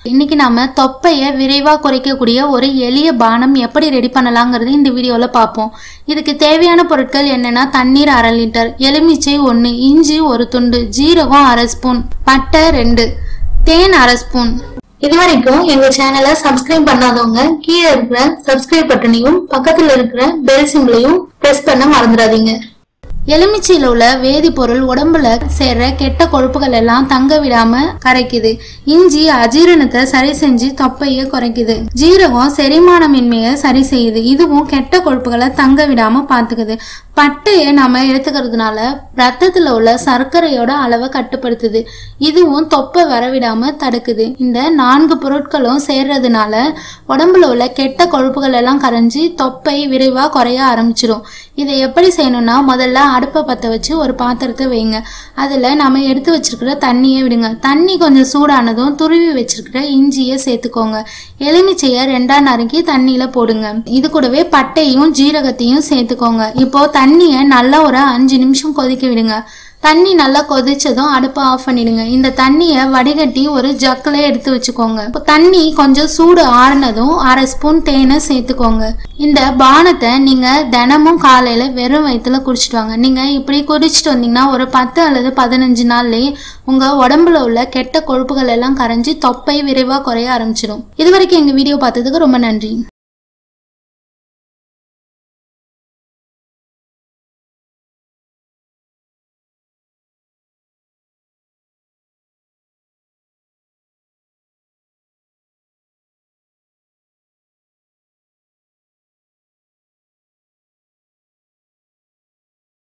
இன்னைக்கு நாம தொப்பையை விரைவா குறைக்கக்கூடிய ஒரு எளிய பானம் எப்படி ரெடி பண்ணலாங்கிறது இந்த வீடியோல பார்ப்போம் இதுக்கு தேவையான பொருட்கள் என்னன்னா தண்ணீர் அரை லிட்டர் எலுமிச்சை ஒன்று இஞ்சி ஒரு துண்டு ஜீரகம் அரை ஸ்பூன் பட்டை ரெண்டு தேன் அரை ஸ்பூன் இது வரைக்கும் எங்க சேனலை சப்ஸ்கிரைப் பண்ணாதவங்க கீழே இருக்கிற சப்ஸ்கிரைப் பட்டனையும் பக்கத்துல இருக்கிற பெல் சிம்பிளையும் பிரஸ் பண்ண மறந்துடாதீங்க எலுமிச்சையில் உள்ள வேதிப்பொருள் உடம்புல சேர்ற கெட்ட கொழுப்புகள் எல்லாம் தங்க விடாம கரைக்குது இஞ்சி அஜீரணத்தை சரி செஞ்சு தொப்பையை குறைக்குது ஜீரகம் செரிமானமின்மையை சரி செய்யுது இதுவும் கெட்ட கொழுப்புகளை தங்க விடாம பாத்துக்குது பட்டையை நம்ம எடுத்துக்கிறதுனால ரத்தத்துல உள்ள சர்க்கரையோட அளவை கட்டுப்படுத்துது இதுவும் தொப்பை வரவிடாம தடுக்குது இந்த நான்கு பொருட்களும் சேர்றதுனால உடம்புல உள்ள கெட்ட கொழுப்புகள் எல்லாம் கரைஞ்சி தொப்பை விரைவா குறைய ஆரம்பிச்சிடும் இதை எப்படி செய்யணும்னா முதல்ல அடுப்பை பற்ற வச்சு ஒரு பாத்திரத்தை வைங்க அதில் நம்ம எடுத்து வச்சிருக்கிற தண்ணியை விடுங்க தண்ணி கொஞ்சம் சூடானதும் துருவி வச்சிருக்கிற இஞ்சியை சேர்த்துக்கோங்க எலுமிச்சையை ரெண்டா நறுக்கி தண்ணியில் போடுங்க இது கூடவே பட்டையும் ஜீரகத்தையும் சேர்த்துக்கோங்க இப்போ தண்ணியை நல்லா ஒரு அஞ்சு நிமிஷம் கொதிக்க விடுங்க தண்ணி நல்லா கொதிச்சதும் அடுப்பை ஆஃப் பண்ணிடுங்க இந்த தண்ணியை வடிகட்டி ஒரு ஜக்கில் எடுத்து வச்சுக்கோங்க இப்போ தண்ணி கொஞ்சம் சூடு ஆறுனதும் அரை ஸ்பூன் தேனை சேர்த்துக்கோங்க இந்த பானத்தை நீங்க தினமும் காலையில வெறும் வயிற்றுல குடிச்சிட்டு வாங்க நீங்க இப்படி குடிச்சிட்டு வந்தீங்கன்னா ஒரு பத்து அல்லது பதினஞ்சு நாள்லயே உங்க உடம்புல உள்ள கெட்ட கொழுப்புகள் எல்லாம் கரைஞ்சி தொப்பை விரைவா குறைய ஆரம்பிச்சிடும் இது வரைக்கும் எங்க வீடியோ பார்த்ததுக்கு ரொம்ப நன்றி